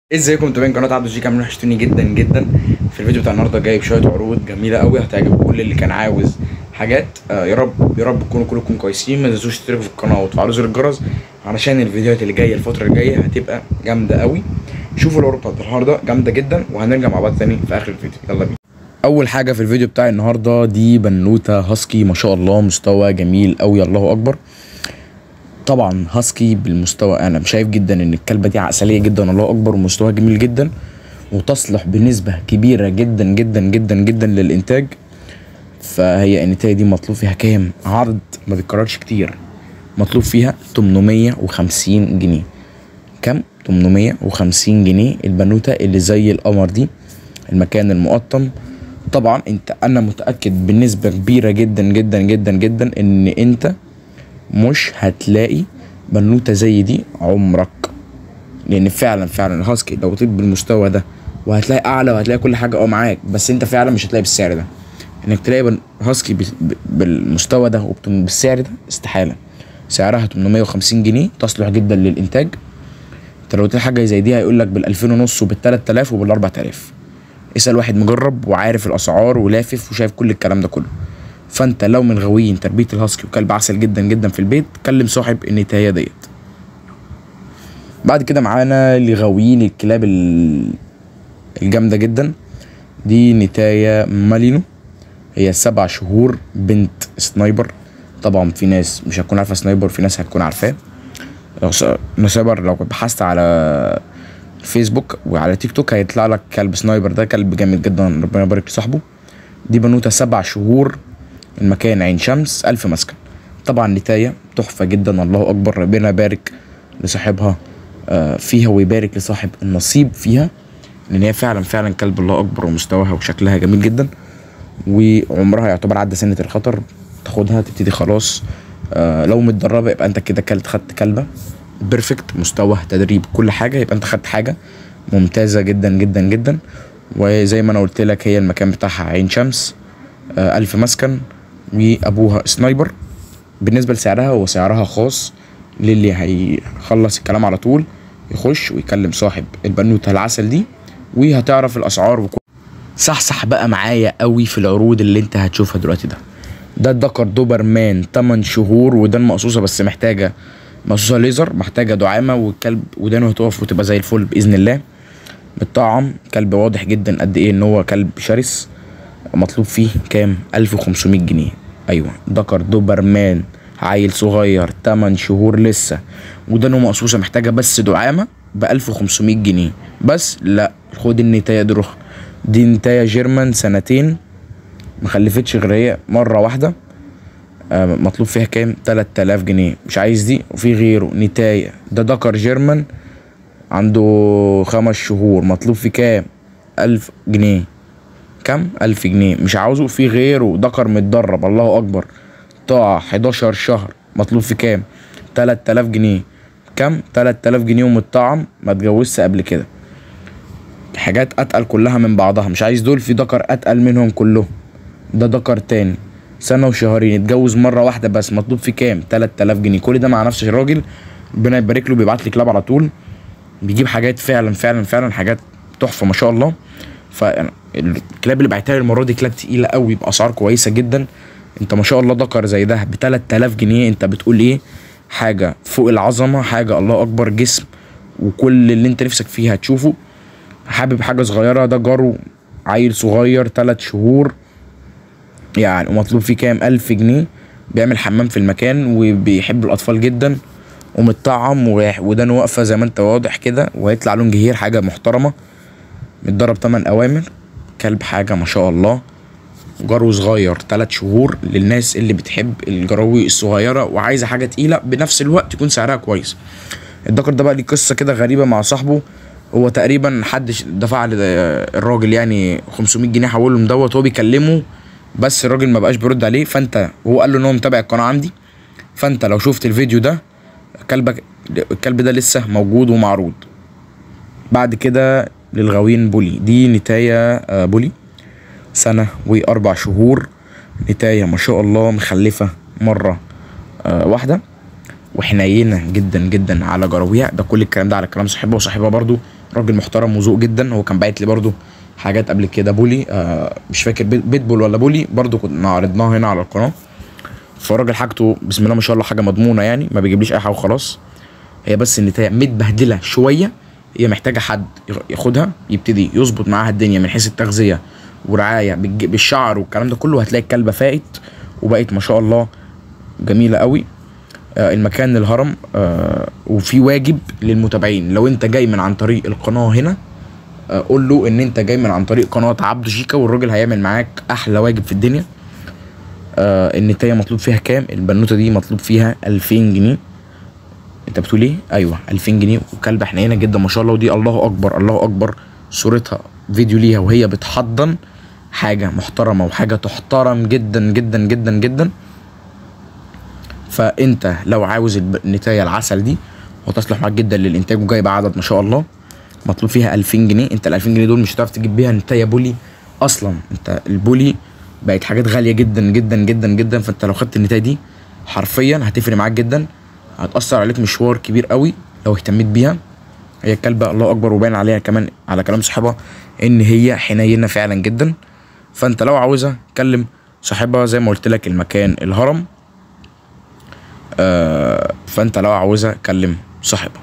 ازيكم متابعين قناه عبد الجيك عاملين وحشتوني جدا جدا في الفيديو بتاع النهارده جايب شويه عروض جميله قوي هتعجب كل اللي كان عاوز حاجات آه يا رب يا رب تكونوا كلكم كويسين ما تنسوش تشتركوا في القناه وتفعلوا زر الجرس علشان الفيديوهات اللي جايه الفتره الجايه هتبقى جامده قوي شوفوا العروض بتاعت النهارده جامده جدا وهنرجع مع بعض تاني في اخر الفيديو يلا بينا اول حاجه في الفيديو بتاعي النهارده دي بنوته هاسكي ما شاء الله مستوى جميل قوي الله اكبر طبعا هاسكي بالمستوى انا شايف جدا ان الكلبه دي عسليه جدا الله اكبر ومستواها جميل جدا وتصلح بنسبه كبيره جدا جدا جدا جدا للانتاج فهي النتايه دي مطلوب فيها كام عرض ما بيتكررش كتير مطلوب فيها 850 جنيه كام 850 جنيه البنوته اللي زي القمر دي المكان المقطم طبعا انت انا متاكد بنسبه كبيره جدا جدا جدا جدا ان انت مش هتلاقي بنوته زي دي عمرك لان فعلا فعلا الهاسكي لو طيب بالمستوى ده وهتلاقي اعلى وهتلاقي كل حاجه اه معاك بس انت فعلا مش هتلاقي بالسعر ده انك تلاقي بن- هاسكي بال- ب- بالمستوى ده وبالسعر ده استحاله سعرها 850 جنيه تصلح جدا للانتاج انت لو قلت له حاجه زي دي هيقول لك بال 2000 ونص وبال 3000 وبال 4000 اسال واحد مجرب وعارف الاسعار ولافف وشايف كل الكلام ده كله فانت لو من غاويين تربيه الهاسكي وكلب عسل جدا جدا في البيت كلم صاحب النتايه ديت بعد كده معانا لغاويين الكلاب ال- الجامده جدا دي نتايه مالينو هي سبع شهور بنت سنايبر طبعا في ناس مش هتكون عارفه سنايبر في ناس هتكون عارفاه لو س- سنايبر لو بحثت على فيسبوك وعلى تيك توك هيطلع لك كلب سنايبر ده كلب جامد جدا ربنا يبارك لصاحبه دي بنوته سبع شهور المكان عين شمس ألف مسكن طبعا نتاية تحفة جدا الله أكبر ربنا يبارك لصاحبها آه، فيها ويبارك لصاحب النصيب فيها لأن هي فعلا فعلا كلب الله أكبر ومستواها وشكلها جميل جدا وعمرها يعتبر عدى سنة الخطر تاخدها تبتدي خلاص آه لو متدربة يبقى انت كده كلت خدت كلبة بيرفكت مستوى تدريب كل حاجة يبقى انت خدت حاجة ممتازة جدا جدا جدا وزي ما انا قلت لك هي المكان بتاعها عين شمس آه ألف مسكن وأبوها سنايبر بالنسبة لسعرها هو سعرها خاص للي هيخلص الكلام على طول يخش ويكلم صاحب البنوتة العسل دي وهتعرف الأسعار وكل صحصح بقى معايا قوي في العروض اللي انت هتشوفها دلوقتي ده ده الدكر دوبرمان 8 شهور ودان مقصوصه بس محتاجه مقصوصه ليزر محتاجه دعامه والكلب ودانه هتقف وتبقى زي الفل باذن الله بالطعم كلب واضح جدا قد ايه ان هو كلب شرس مطلوب فيه كام 1500 جنيه ايوه دكر دوبرمان عيل صغير 8 شهور لسه ودانه مقصوصه محتاجه بس دعامه ب 1500 جنيه بس لا خد النتايه دي روح دي نتايه جيرمان سنتين مخلفتش غير هي مره واحده آه، مطلوب فيها كام 3000 جنيه مش عايز دي وفي غيره نتايه ده دكر جيرمان عنده خمس شهور مطلوب فيه كام ألف جنيه كام ألف جنيه مش عاوزه في غيره دكر متدرب الله أكبر طاع 11 شهر مطلوب فيه كام 3000 جنيه كام 3000 جنيه ومتطعم ما اتجوزش قبل كده حاجات اتقل كلها من بعضها مش عايز دول في دكر اتقل منهم كلهم ده دكر تاني سنة وشهرين اتجوز مرة واحدة بس مطلوب فيه كام 3000 جنيه كل ده مع نفس الراجل ربنا يبارك له بيبعت لي كلاب على طول بيجيب حاجات فعلا فعلا فعلا حاجات تحفة ما شاء الله فالكلاب اللي بعتها لي المرة دي كلاب تقيلة قوي بأسعار كويسة جدا انت ما شاء الله دكر زي ده ب 3000 جنيه انت بتقول ايه حاجة فوق العظمة حاجة الله أكبر جسم وكل اللي انت نفسك فيه هتشوفه حابب حاجة صغيرة ده جارو عيل صغير تلات شهور يعني ومطلوب فيه كام ألف جنيه بيعمل حمام في المكان وبيحب الأطفال جدا ومتطعم ورايح- ودانه واقفة زي ما انت واضح كده وهيطلع لون جهير حاجة محترمة متدرب تمن أوامر كلب حاجة ما شاء الله جرو صغير تلات شهور للناس اللي بتحب الجراوي الصغيرة وعايزة حاجة تقيلة بنفس الوقت يكون سعرها كويس الدكر ده بقى ليه قصة كده غريبة مع صاحبه هو تقريبا حد ش- دفع للراجل يعني 500 جنيه حولهم دوت هو بيكلمه بس الراجل ما بقاش بيرد عليه فانت هو قال له ان هو متابع القناة عندي فانت لو شفت الفيديو ده كلبك الكلب ده لسه موجود ومعروض بعد كده للغاويين بولي دي نتاية آه، بولي سنة وأربع شهور نتاية ما شاء الله مخلفة مرة آه واحدة وحنينة جدا جدا على جراويع ده كل الكلام ده على كلام صاحبها وصاحبها برضو راجل محترم وذوق جدا هو كان باعت لي برضو حاجات قبل كده بولي آه مش فاكر بيت بيتبول ولا بولي برضو كنا عرضناها هنا على القناه فالراجل حاجته بسم الله ما شاء الله حاجه مضمونه يعني ما بيجيبليش اي حاجه وخلاص هي بس النتايه متبهدله شويه هي محتاجه حد ياخدها يبتدي يظبط معاها الدنيا من حيث التغذيه ورعايه بالج- بالشعر والكلام ده كله هتلاقي الكلبه فاقت وبقت ما شاء الله جميله قوي آه، المكان الهرم آه، وفي واجب للمتابعين لو انت جاي من عن طريق القناه هنا آه، قول له ان انت جاي من عن طريق قناه عبده شيكا والراجل هيعمل معاك احلى واجب في الدنيا آه النتايه مطلوب فيها كام البنوته دي مطلوب فيها 2000 جنيه انت بتقول ايه ايوه 2000 جنيه وكلبه حنينه جدا ما شاء الله ودي الله اكبر الله اكبر صورتها فيديو ليها وهي بتحضن حاجه محترمه وحاجه تحترم جدا جدا جدا جدا فانت لو عاوز الب- النتايه العسل دي وتصلح معاك جدا للانتاج وجايبه عدد ما شاء الله مطلوب فيها 2000 جنيه انت ال 2000 جنيه دول مش هتعرف تجيب بيها نتايه بولي اصلا انت البولي بقت حاجات غاليه جدا جدا جدا جدا فانت لو خدت النتايه دي حرفيا هتفرق معاك جدا هتاثر عليك مشوار كبير قوي لو اهتميت بيها هي الكلبه الله اكبر وباين عليها كمان على كلام صاحبها ان هي حنينه فعلا جدا فانت لو عاوزها كلم صاحبها زي ما قلت لك المكان الهرم آه فانت لو عاوزها كلم صاحبها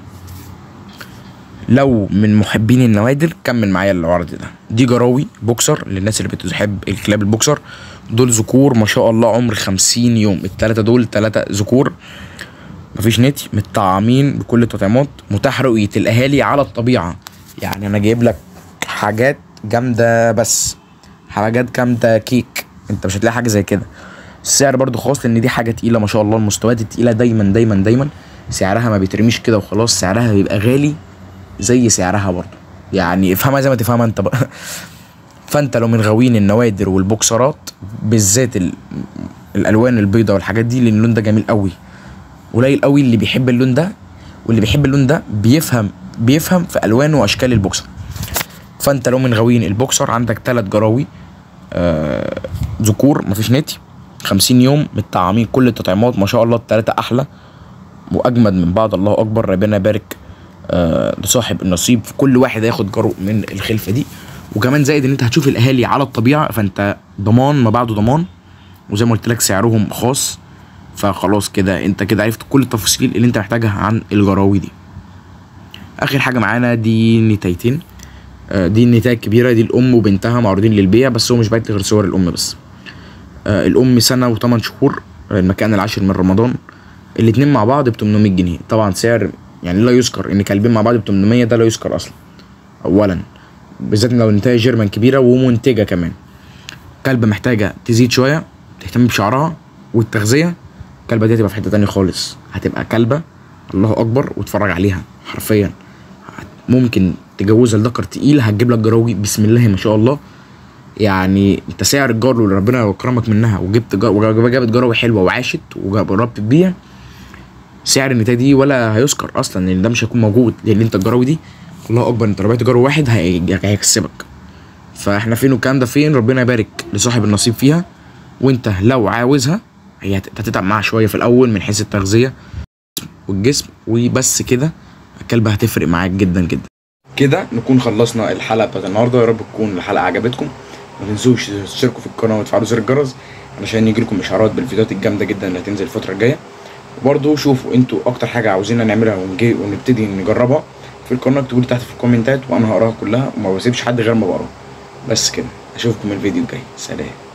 لو من محبين النوادر كمل معايا العرض ده دي جراوي بوكسر للناس اللي بتحب الكلاب البوكسر دول ذكور ما شاء الله عمر خمسين يوم التلاتة دول تلاتة ذكور مفيش نتي متطعمين بكل التطعيمات متاح رؤية الأهالي على الطبيعة يعني أنا جايب لك حاجات جامدة بس حاجات جامدة كيك أنت مش هتلاقي حاجة زي كده السعر برضو خاص لأن دي حاجة تقيلة ما شاء الله المستويات التقيلة دايما دايما دايما سعرها ما بيترميش كده وخلاص سعرها بيبقى غالي زي سعرها برضو يعني افهمها زي ما تفهمها انت بقى فانت لو من غاويين النوادر والبوكسرات بالذات ال- الالوان البيضاء والحاجات دي لان اللون ده جميل قوي قليل قوي اللي بيحب اللون ده واللي بيحب اللون ده بيفهم بيفهم في الوان واشكال البوكسر فانت لو من غاويين البوكسر عندك ثلاث جراوي آه ذكور مفيش نتي 50 يوم متطعمين كل التطعيمات ما شاء الله الثلاثه احلى واجمد من بعض الله اكبر ربنا يبارك آه لصاحب النصيب في كل واحد هياخد جرء من الخلفه دي وكمان زائد ان انت هتشوف الاهالي على الطبيعه فانت ضمان ما بعده ضمان وزي ما قلت لك سعرهم خاص فخلاص كده انت كده عرفت كل التفاصيل اللي انت محتاجها عن الجراوي دي اخر حاجه معانا دي نتايتين آه، دي النتايه الكبيره دي الام وبنتها معروضين للبيع بس هو مش باعت لي غير صور الام بس آه، الام سنه وثمان شهور آه، المكان العاشر من رمضان الاتنين مع بعض ب 800 جنيه طبعا سعر يعني لا يذكر ان كلبين مع بعض ب 800 ده لا يذكر اصلا اولا بالذات لو نتايه جيرمان كبيره ومنتجه كمان كلبه محتاجه تزيد شويه تهتم بشعرها والتغذيه الكلبه دي هتبقى في حته تانية خالص هتبقى كلبه الله اكبر واتفرج عليها حرفيا ممكن تجوزها لذكر تقيل هتجيب لك جراوي بسم الله ما شاء الله يعني انت سعر الجار اللي ربنا يكرمك منها وجبت جار وجابت جراوي حلوه وعاشت وجربت تبيع سعر النتايه دي ولا هيذكر اصلا لان ده مش هيكون موجود لان انت الجراوي دي الله اكبر انت لو بعت جرو واحد هي- هيكسبك فاحنا فين والكلام ده فين ربنا يبارك لصاحب النصيب فيها وانت لو عاوزها هي هت- هتتعب معاها شويه في الاول من حيث التغذيه والجسم وبس كده الكلبه هتفرق معاك جدا جدا كده نكون خلصنا الحلقه بتاعت النهارده يا رب تكون الحلقه عجبتكم ما تنسوش تشتركوا في القناه وتفعلوا زر الجرس علشان يجيلكم اشعارات بالفيديوهات الجامده جدا اللي هتنزل الفتره الجايه وبرضه شوفوا انتوا اكتر حاجه عاوزيننا نعملها ونجي ونبتدي نجربها في القناه اكتبوا لي تحت في الكومنتات وانا هقراها كلها وما بسيبش حد غير ما بقراه بس كده اشوفكم الفيديو الجاي سلام